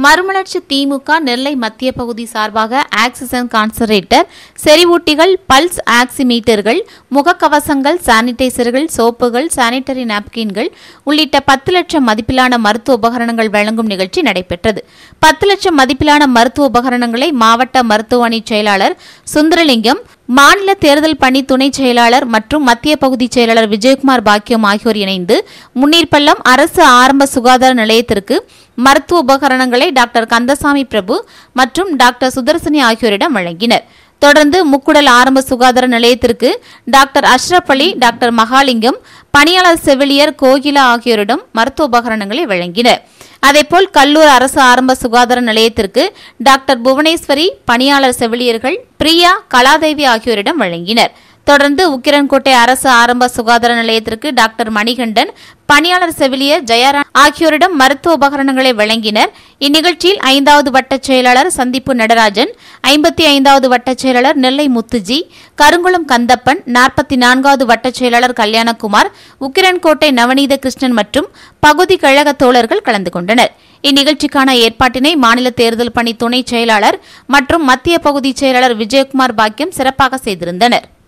மறுமலர்ச்சி திமுக நெல்லை மத்திய பகுதி சார்பாக ஆக்சிஜன் கான்சன்ட்ரேட்டர் செறிவூட்டிகள் பல்ஸ் ஆக்சிமீட்டர்கள் முகக்கவசங்கள் சானிடைசர்கள் சோப்புகள் சானிட்டரி நாப்கின்கள் உள்ளிட்ட பத்து லட்சம் மதிப்பிலான மருத்துவ உபகரணங்கள் வழங்கும் நிகழ்ச்சி நடைபெற்றது பத்து லட்சம் மதிப்பிலான மருத்துவ உபகரணங்களை மாவட்ட மருத்துவ அணி செயலாளர் சுந்தரலிங்கம் மாநில தேர்தல் பணி துணை செயலாளர் மற்றும் மத்திய பகுதி செயலாளர் விஜயகுமார் பாக்கியம் ஆகியோர் இணைந்து முன்னீர்பள்ளம் அரசு ஆரம்ப சுகாதார நிலையத்திற்கு மருத்துவ உபகரணங்களை டாக்டர் கந்தசாமி பிரபு மற்றும் டாக்டர் சுதர்சினி ஆகியோரிடம் வழங்கினர் தொடர்ந்து முக்குடல் ஆரம்ப சுகாதார நிலையத்திற்கு டாக்டர் அஷ்ரப் அலி டாக்டர் மகாலிங்கம் பணியாளர் செவிலியர் கோகிலா ஆகியோரிடம் மருத்துவ உபகரணங்களை வழங்கினர் அதேபோல் கல்லூர் அரசு ஆரம்ப சுகாதார நிலையத்திற்கு டாக்டர் புவனேஸ்வரி பணியாளர் செவிலியர்கள் பிரியா கலாதேவி ஆகியோரிடம் வழங்கினர் தொடர்ந்து உக்கிரன்கோட்டை அரசு ஆரம்ப சுகாதார நிலையத்திற்கு டாக்டர் மணிகண்டன் பணியாளர் செவிலியர் ஜெயராம் ஆகியோரிடம் மருத்துவ உபகரணங்களை வழங்கினர் இந்நிகழ்ச்சியில் ஐந்தாவது வட்டச் செயலாளர் சந்திப்பு நடராஜன் ஐம்பத்தி ஐந்தாவது வட்டச் செயலாளர் நெல்லை முத்துஜி கருங்குளம் கந்தப்பன் நாற்பத்தி நான்காவது வட்டச் செயலாளர் கல்யாணகுமார் உக்கிரன்கோட்டை நவநீத கிருஷ்ணன் மற்றும் பகுதி கழக தோழர்கள் கலந்து கொண்டனர் இந்நிகழ்ச்சிக்கான ஏற்பாட்டினை மாநில தேர்தல் பணி துணை செயலாளர் மற்றும் மத்திய பகுதி செயலாளர் விஜயகுமார் பாக்கியம் சிறப்பாக செய்திருந்தனர்